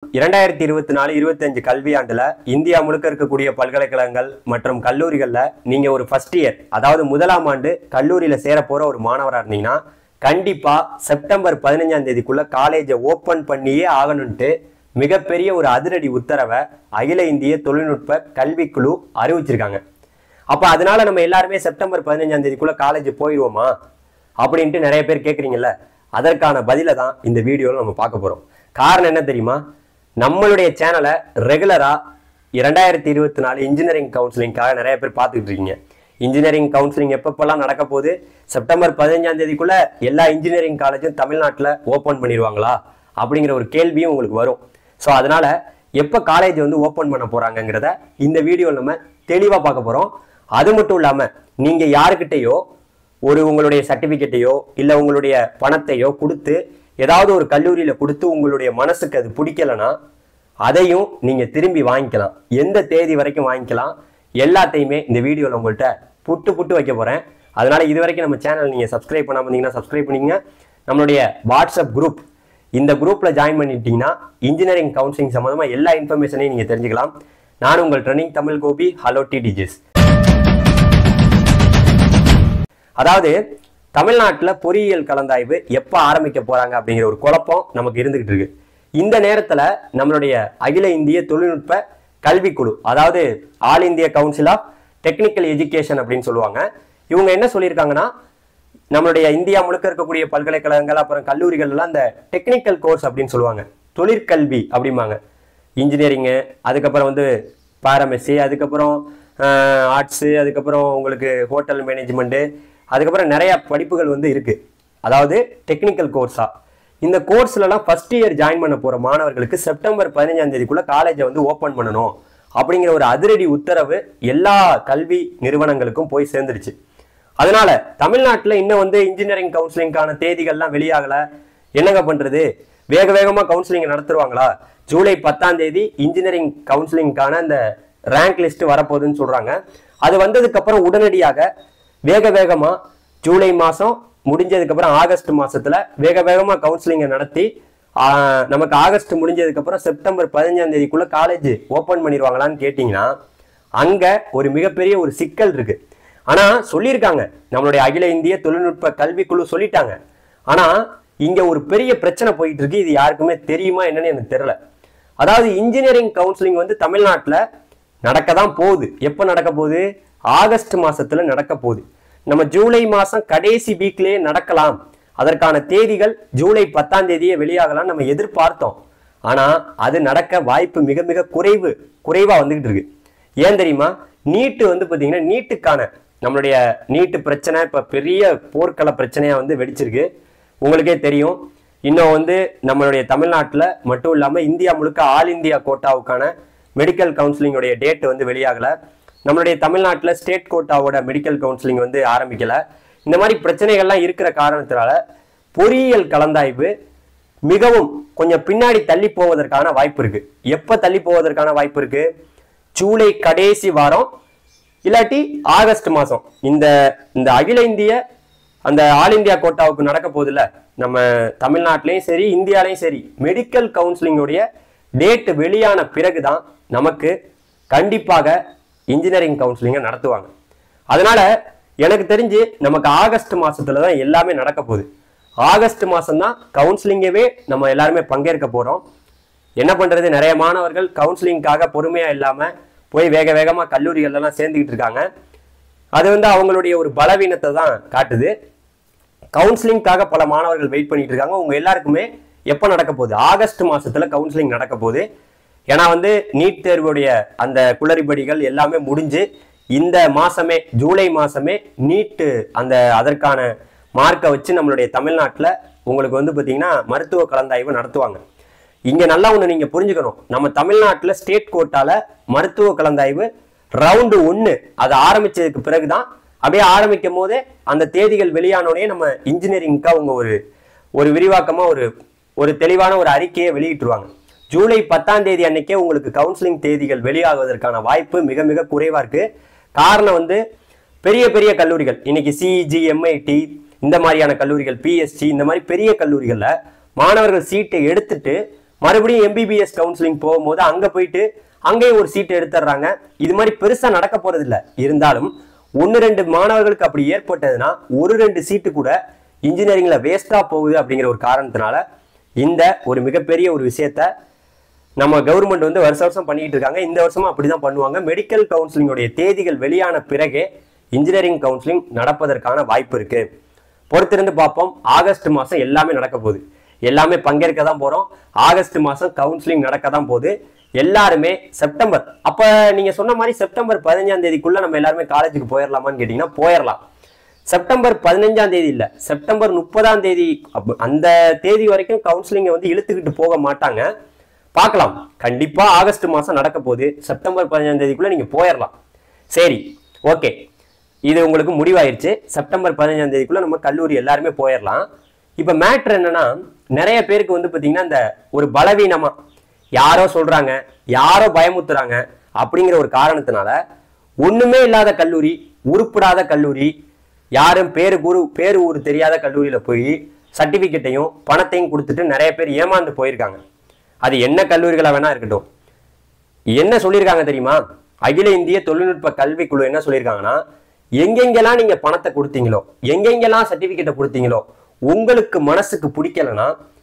இரண்டாயிரத்தி இருபத்தி நாலு இருபத்தஞ்சு கல்வியாண்டுல இந்தியா முழுக்க இருக்கக்கூடிய பல்கலைக்கழகங்கள் மற்றும் கல்லூரிகள்ல நீங்க ஒரு ஃபர்ஸ்ட் இயர் அதாவது முதலாம் ஆண்டு கல்லூரியில சேர போற ஒரு மாணவரா இருந்தீங்கன்னா கண்டிப்பா செப்டம்பர் பதினஞ்சாம் தேதிக்குள்ள காலேஜை ஓபன் பண்ணியே ஆகணும்ட்டு மிகப்பெரிய ஒரு அதிரடி உத்தரவை அகில இந்திய தொழில்நுட்ப கல்விக்குழு அறிவிச்சிருக்காங்க அப்ப அதனால நம்ம எல்லாருமே செப்டம்பர் பதினஞ்சாம் தேதிக்குள்ள காலேஜ் போயிடுவோமா அப்படின்ட்டு நிறைய பேர் கேட்குறீங்கல்ல அதற்கான பதிலை தான் இந்த வீடியோவில் நம்ம பார்க்க போறோம் காரணம் என்ன தெரியுமா நம்மளுடைய சேனலை ரெகுலரா இரண்டாயிரத்தி இருபத்தி நாலு இன்ஜினியரிங் கவுன்சிலிங்காக நிறைய பேர் பார்த்துக்கிட்டு இருக்கீங்க இன்ஜினியரிங் கவுன்சிலிங் எப்பப்பெல்லாம் நடக்க போகுது செப்டம்பர் பதினஞ்சாம் தேதிக்குள்ள எல்லா இன்ஜினியரிங் காலேஜும் தமிழ்நாட்டில் ஓப்பன் பண்ணிடுவாங்களா அப்படிங்கிற ஒரு கேள்வியும் உங்களுக்கு வரும் ஸோ அதனால எப்போ காலேஜ் வந்து ஓப்பன் பண்ண போறாங்கங்கிறத இந்த வீடியோவில் நம்ம தெளிவாக பார்க்க போறோம் அது மட்டும் இல்லாமல் நீங்க யாருக்கிட்டேயோ ஒரு உங்களுடைய சர்டிபிகேட்டையோ இல்லை உங்களுடைய பணத்தையோ கொடுத்து ஏதாவது ஒரு கல்லூரியில் கொடுத்து உங்களுடைய மனசுக்கு அது பிடிக்கலனா அதையும் நீங்க திரும்பி வாங்கிக்கலாம் எந்த தேதி வரைக்கும் வாங்கிக்கலாம் எல்லாத்தையுமே இந்த வீடியோவில் உங்கள்கிட்ட புட்டு புட்டு வைக்க போறேன் அதனால இது வரைக்கும் நம்ம சேனல் நீங்க சப்ஸ்கிரைப் பண்ணாம இருந்தீங்கன்னா சப்ஸ்கிரைப் பண்ணிக்கங்க நம்மளுடைய வாட்ஸ்அப் குரூப் இந்த குரூப்ல ஜாயின் பண்ணிட்டீங்கன்னா இன்ஜினியரிங் கவுன்சிலிங் சம்மந்தமா எல்லா இன்ஃபர்மேஷனையும் நீங்க தெரிஞ்சுக்கலாம் நான் உங்கள் ட்ரெனிங் தமிழ் கோபி ஹலோ டிடிஜிஸ் அதாவது தமிழ்நாட்டில் பொறியியல் கலந்தாய்வு எப்போ ஆரம்பிக்க போறாங்க அப்படிங்கிற ஒரு குழப்பம் நமக்கு இருந்துகிட்டு இருக்கு இந்த நேரத்தில் நம்மளுடைய அகில இந்திய தொழில்நுட்ப கல்விக்குழு அதாவது ஆல் இந்திய கவுன்சில் ஆஃப் டெக்னிக்கல் எஜுகேஷன் அப்படின்னு சொல்லுவாங்க இவங்க என்ன சொல்லியிருக்காங்கன்னா நம்மளுடைய இந்தியா முழுக்க இருக்கக்கூடிய பல்கலைக்கழகங்கள் அப்புறம் கல்லூரிகள் எல்லாம் இந்த டெக்னிக்கல் கோர்ஸ் அப்படின்னு சொல்லுவாங்க தொழிற்கல்வி அப்படிம்பாங்க இன்ஜினியரிங்கு அதுக்கப்புறம் வந்து பாரமெசி அதுக்கப்புறம் ஆர்ட்ஸு அதுக்கப்புறம் உங்களுக்கு ஹோட்டல் மேனேஜ்மெண்ட்டு அதுக்கப்புறம் நிறைய படிப்புகள் வந்து இருக்கு அதாவது டெக்னிக்கல் கோர்ஸா இந்த கோர்ஸ்லலாம் ஃபர்ஸ்ட் இயர் ஜாயின் பண்ண போற மாணவர்களுக்கு செப்டம்பர் பதினஞ்சாம் தேதிக்குள்ள காலேஜை வந்து ஓப்பன் பண்ணணும் அப்படிங்கிற ஒரு அதிரடி உத்தரவு எல்லா கல்வி நிறுவனங்களுக்கும் போய் சேர்ந்துருச்சு அதனால தமிழ்நாட்டில் இன்னும் வந்து இன்ஜினியரிங் கவுன்சிலிங்கான தேதிகள்லாம் வெளியாகல என்னங்க பண்றது வேக வேகமா கவுன்சிலிங் நடத்துருவாங்களா ஜூலை பத்தாம் தேதி இன்ஜினியரிங் கவுன்சிலிங்கான அந்த ரேங்க் லிஸ்ட் வரப்போகுதுன்னு சொல்றாங்க அது வந்ததுக்கு அப்புறம் உடனடியாக வேக வேகமா ஜூலை மாசம் முடிஞ்சதுக்கு அப்புறம் ஆகஸ்ட் மாசத்துல வேக வேகமா கவுன்சிலிங்கை நடத்தி ஆஹ், நமக்கு ஆகஸ்ட் முடிஞ்சதுக்கு அப்புறம் செப்டம்பர் பதினஞ்சாம் தேதிக்குள்ள காலேஜ் ஓபன் பண்ணிடுவாங்களான்னு கேட்டிங்கன்னா அங்க ஒரு மிகப்பெரிய ஒரு சிக்கல் இருக்கு ஆனா சொல்லியிருக்காங்க நம்மளுடைய அகில இந்திய தொழில்நுட்ப கல்விக்குழு சொல்லிட்டாங்க ஆனா இங்க ஒரு பெரிய பிரச்சனை போயிட்டு இருக்கு இது யாருக்குமே தெரியுமா என்னன்னு எனக்கு தெரியல அதாவது இன்ஜினியரிங் கவுன்சிலிங் வந்து தமிழ்நாட்டுல நடக்க தான் போகுது எப்போ நடக்க போகுது ஆகஸ்ட் மாசத்துல நடக்க போகுது நம்ம ஜூலை மாசம் கடைசி வீக்லயே நடக்கலாம் அதற்கான தேதிகள் ஜூலை பத்தாம் தேதியே வெளியாகலாம் நம்ம எதிர்பார்த்தோம் ஆனா அது நடக்க வாய்ப்பு மிக மிக குறைவு குறைவா வந்துகிட்டு இருக்கு ஏன் தெரியுமா நீட்டு வந்து பாத்தீங்கன்னா நீட்டுக்கான நம்மளுடைய நீட்டு பிரச்சனை இப்ப பெரிய போர்க்கள பிரச்சனையா வந்து வெடிச்சிருக்கு உங்களுக்கே தெரியும் இன்னும் வந்து நம்மளுடைய தமிழ்நாட்டில் மட்டும் இல்லாமல் இந்தியா முழுக்க ஆல் இந்தியா கோட்டாவுக்கான மெடிக்கல் கவுன்சிலிங்கோடைய டேட் வந்து வெளியாகலை நம்மளுடைய தமிழ்நாட்டில் ஸ்டேட் கோட்டாவோட மெடிக்கல் கவுன்சிலிங் வந்து ஆரம்பிக்கல இந்த மாதிரி பிரச்சனைகள்லாம் இருக்கிற காரணத்தினால பொறியியல் கலந்தாய்வு மிகவும் கொஞ்சம் பின்னாடி தள்ளி போவதற்கான வாய்ப்பு இருக்கு எப்ப தள்ளி போவதற்கான வாய்ப்பு இருக்கு ஜூலை கடைசி வாரம் இல்லாட்டி ஆகஸ்ட் மாசம் இந்த இந்த அகில இந்திய அந்த ஆல் இந்தியா கோட்டாவுக்கு நடக்க போகுதுல்ல நம்ம தமிழ்நாட்டிலையும் சரி இந்தியாலையும் சரி மெடிக்கல் கவுன்சிலிங்கோடைய டேட் வெளியான பிறகுதான் நமக்கு கண்டிப்பாக இன்ஜினியரிங் கவுன்சிலிங்கை நடத்துவாங்க அதனால எனக்கு தெரிஞ்சு நமக்கு ஆகஸ்ட் மாசத்துல தான் எல்லாமே நடக்க போகுது ஆகஸ்ட் மாசம் தான் கவுன்சிலிங்கவே நம்ம எல்லாருமே பங்கேற்க போறோம் என்ன பண்றது நிறைய மாணவர்கள் கவுன்சிலிங்காக பொறுமையா இல்லாம போய் வேக வேகமா கல்லூரிகள்ல எல்லாம் சேர்ந்துக்கிட்டு இருக்காங்க அது வந்து அவங்களுடைய ஒரு பலவீனத்தை தான் காட்டுது கவுன்சிலிங்காக பல மாணவர்கள் வெயிட் பண்ணிட்டு இருக்காங்க உங்க எல்லாருக்குமே எப்போ நடக்க போகுது ஆகஸ்ட் மாசத்துல கவுன்சிலிங் நடக்க போகுது ஏன்னா வந்து நீட் தேர்வுடைய அந்த குளறுபடிகள் எல்லாமே முடிஞ்சு இந்த மாசமே ஜூலை மாசமே நீட்டு அந்த அதற்கான மார்க்கை வச்சு நம்மளுடைய தமிழ்நாட்டில் உங்களுக்கு வந்து பார்த்தீங்கன்னா மருத்துவ கலந்தாய்வு நடத்துவாங்க இங்க நல்லா ஒண்ணு நீங்க புரிஞ்சுக்கணும் நம்ம தமிழ்நாட்டுல ஸ்டேட் கோட்டால மருத்துவ கலந்தாய்வு ரவுண்டு ஒன்னு அது ஆரம்பிச்சதுக்கு பிறகுதான் அப்படியே ஆரம்பிக்கும் போதே அந்த தேதிகள் வெளியானோடனே நம்ம இன்ஜினியரிங்க்கு அவங்க ஒரு ஒரு விரிவாக்கமா ஒரு ஒரு தெளிவான ஒரு அறிக்கையை வெளியிட்டுருவாங்க ஜூலை பத்தாம் தேதி அன்னைக்கே உங்களுக்கு கவுன்சிலிங் தேதிகள் வெளியாகுவதற்கான வாய்ப்பு மிக மிக குறைவா இருக்கு காரணம் வந்து பெரிய பெரிய கல்லூரிகள் இன்னைக்கு சிஇஜி எம்ஐடி இந்த மாதிரியான கல்லூரிகள் பிஎஸ்சி இந்த மாதிரி பெரிய கல்லூரிகள்ல மாணவர்கள் சீட்டை எடுத்துட்டு மறுபடியும் எம்பிபிஎஸ் கவுன்சிலிங் போகும்போது அங்க போயிட்டு அங்கேயும் ஒரு சீட் எடுத்துடுறாங்க இது மாதிரி பெருசா நடக்க போறது இல்ல இருந்தாலும் ஒன்று ரெண்டு மாணவர்களுக்கு அப்படி ஏற்பட்டதுன்னா ஒரு ரெண்டு சீட்டு கூட இன்ஜினியரிங்ல வேஸ்டா போகுது அப்படிங்கிற ஒரு காரணத்தினால இந்த ஒரு மிகப்பெரிய ஒரு விஷயத்த நம்ம கவர்மெண்ட் வந்து வருஷ வருஷம் பண்ணிக்கிட்டு இருக்காங்க இந்த வருஷமும் அப்படிதான் பண்ணுவாங்க மெடிக்கல் கவுன்சிலிங்கோடைய தேதிகள் வெளியான பிறகே இன்ஜினியரிங் கவுன்சிலிங் நடப்பதற்கான வாய்ப்பு இருக்கு பொறுத்திருந்து பார்ப்போம் ஆகஸ்ட் மாசம் எல்லாமே நடக்க போகுது எல்லாமே பங்கேற்க தான் போறோம் ஆகஸ்ட் மாசம் கவுன்சிலிங் நடக்க தான் போகுது எல்லாருமே செப்டம்பர் அப்ப நீங்க சொன்ன மாதிரி செப்டம்பர் பதினஞ்சாம் தேதிக்குள்ள நம்ம எல்லாருமே காலேஜுக்கு போயிடலாமான்னு கேட்டீங்கன்னா போயிடலாம் செப்டம்பர் பதினஞ்சாம் தேதி இல்ல செப்டம்பர் முப்பதாம் தேதி அப்ப- அந்த தேதி வரைக்கும் கவுன்சிலிங்கை வந்து இழுத்துக்கிட்டு போக மாட்டாங்க பார்க்கலாம் கண்டிப்பா ஆகஸ்ட் மாசம் நடக்க போகுது செப்டம்பர் பதினஞ்சாம் தேதிக்குள்ள நீங்க போயிடலாம் சரி ஓகே இது உங்களுக்கு முடிவாயிருச்சு செப்டம்பர் பதினஞ்சாம் தேதிக்குள்ள நம்ம கல்லூரி எல்லாருமே போயிடலாம் இப்ப மேட்ரு என்னன்னா நிறைய பேருக்கு வந்து பாத்தீங்கன்னா இந்த ஒரு பலவீனமா யாரோ சொல்றாங்க யாரோ பயமுத்துறாங்க அப்படிங்கிற ஒரு காரணத்தினால ஒண்ணுமே இல்லாத கல்லூரி உருப்படாத கல்லூரி யாரும் பேரு குரு பேரு ஊர் தெரியாத கல்லூரியில போய் சர்டிபிகேட்டையும் பணத்தையும் கொடுத்துட்டு நிறைய பேர் ஏமாந்து போயிருக்காங்க அது என்ன கல்லூரிகளா வேணா இருக்கட்டும் என்ன சொல்லியிருக்காங்க தெரியுமா அகில இந்திய தொழில்நுட்ப கல்விக்குழு என்ன சொல்லியிருக்காங்கன்னா எங்கெங்கெல்லாம் நீங்க பணத்தை கொடுத்தீங்களோ எங்கெங்கெல்லாம் சர்டிபிகேட்டை கொடுத்தீங்களோ உங்களுக்கு மனசுக்கு பிடிக்கலனா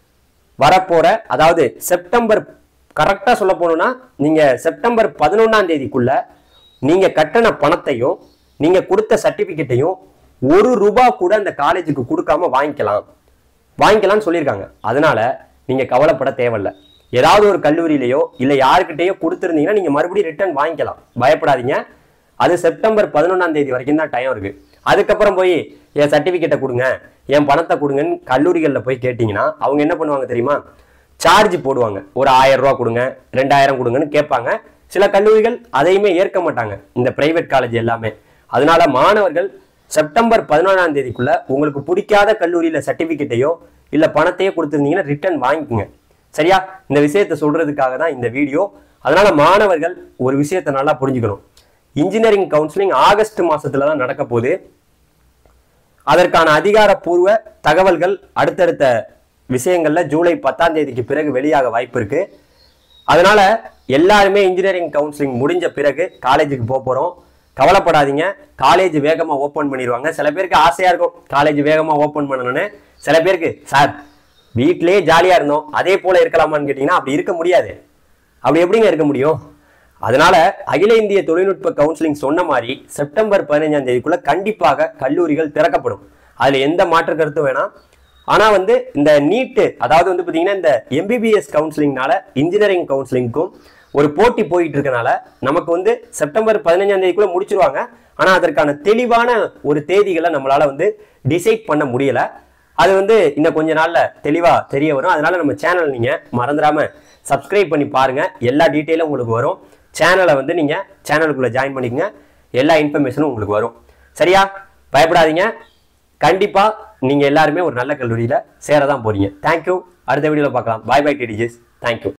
வரப்போற அதாவது செப்டம்பர் கரெக்டா சொல்ல போனோம்னா நீங்க செப்டம்பர் பதினொன்னாம் தேதிக்குள்ள நீங்க கட்டண பணத்தையும் நீங்க கொடுத்த சர்டிபிகேட்டையும் ஒரு ரூபா கூட அந்த காலேஜுக்கு கொடுக்காம வாங்கிக்கலாம் வாங்கிக்கலாம்னு சொல்லியிருக்காங்க அதனால நீங்க கவலைப்பட தேவையில்ல ஏதாவது ஒரு கல்லூரியிலையோ இல்ல யாருக்கிட்டயோ கொடுத்துருந்தீங்கன்னா நீங்க மறுபடியும் ரிட்டர்ன் வாங்கிக்கலாம் பயப்படாதீங்க அது செப்டம்பர் பதினொன்றாம் தேதி வரைக்கும் தான் டைம் இருக்கு அதுக்கப்புறம் போய் என் சர்டிபிகேட்டை கொடுங்க என் பணத்தை கொடுங்கன்னு கல்லூரிகளில் போய் கேட்டிங்கன்னா அவங்க என்ன பண்ணுவாங்க தெரியுமா சார்ஜ் போடுவாங்க ஒரு ஆயிரம் ரூபா கொடுங்க ரெண்டாயிரம் கொடுங்கன்னு கேட்பாங்க சில கல்லூரிகள் அதையுமே ஏற்க மாட்டாங்க இந்த பிரைவேட் காலேஜ் எல்லாமே அதனால மாணவர்கள் செப்டம்பர் பதினொன்றாம் தேதிக்குள்ள உங்களுக்கு பிடிக்காத கல்லூரியில சர்டிபிகேட்டையோ இல்ல பணத்தையோ கொடுத்துருந்தீங்கன்னா ரிட்டர்ன் வாங்கிக்கோங்க சரியா இந்த விஷயத்தை சொல்றதுக்காக தான் இந்த வீடியோ அதனால மாணவர்கள் ஒரு விஷயத்தை நல்லா புரிஞ்சுக்கணும் இன்ஜினியரிங் கவுன்சிலிங் ஆகஸ்ட் மாசத்துல தான் நடக்க போகுது அதற்கான அதிகாரப்பூர்வ தகவல்கள் அடுத்தடுத்த விஷயங்கள்ல ஜூலை பத்தாம் தேதிக்கு பிறகு வெளியாக வாய்ப்பு இருக்கு அதனால எல்லாருமே இன்ஜினியரிங் கவுன்சிலிங் முடிஞ்ச பிறகு காலேஜுக்கு போக போறோம் கவலைப்படாதீங்க காலேஜ் வேகமா ஓபன் பண்ணிடுவாங்க சில பேருக்கு ஆசையா இருக்கும் காலேஜ் வேகமா ஓபன் பண்ணணும்னு சில பேருக்கு சார் வீட்டிலேயே ஜாலியா இருந்தோம் அதே போல இருக்கலாமான்னு கேட்டீங்கன்னா அப்படி இருக்க முடியாது அப்படி எப்படிங்க இருக்க முடியும் அதனால அகில இந்திய தொழில்நுட்ப கவுன்சிலிங் சொன்ன மாதிரி செப்டம்பர் பதினைஞ்சாம் தேதிக்குள்ள கண்டிப்பாக கல்லூரிகள் திறக்கப்படும் அதுல எந்த மாற்று கருத்தும் வேணாம் ஆனா வந்து இந்த நீட்டு அதாவது வந்து பாத்தீங்கன்னா இந்த எம்பிபிஎஸ் கவுன்சிலிங்னால இன்ஜினியரிங் கவுன்சிலிங்க்கும் ஒரு போட்டி போயிட்டு இருக்கனால நமக்கு வந்து செப்டம்பர் பதினஞ்சாம் தேதிக்குள்ள முடிச்சிருவாங்க ஆனா அதற்கான தெளிவான ஒரு தேதிகளை நம்மளால வந்து டிசைட் பண்ண முடியல அது வந்து இன்னும் கொஞ்ச நாள்ல தெளிவா தெரிய வரும் அதனால நம்ம சேனல் நீங்க மறந்துடாம சப்ஸ்கிரைப் பண்ணி பாருங்க எல்லா டீட்டெயிலும் உங்களுக்கு வரும் சேனலை வந்து நீங்க சேனலுக்குள்ள ஜாயின் பண்ணிக்கங்க எல்லா இன்ஃபர்மேஷனும் உங்களுக்கு வரும் சரியா பயப்படாதீங்க கண்டிப்பா நீங்க எல்லாருமே ஒரு நல்ல கல்லூரியில சேர தான் போறீங்க தேங்க்யூ அடுத்த வீடியோல பார்க்கலாம் பாய் பை டிடிஜிஸ் தேங்க்யூ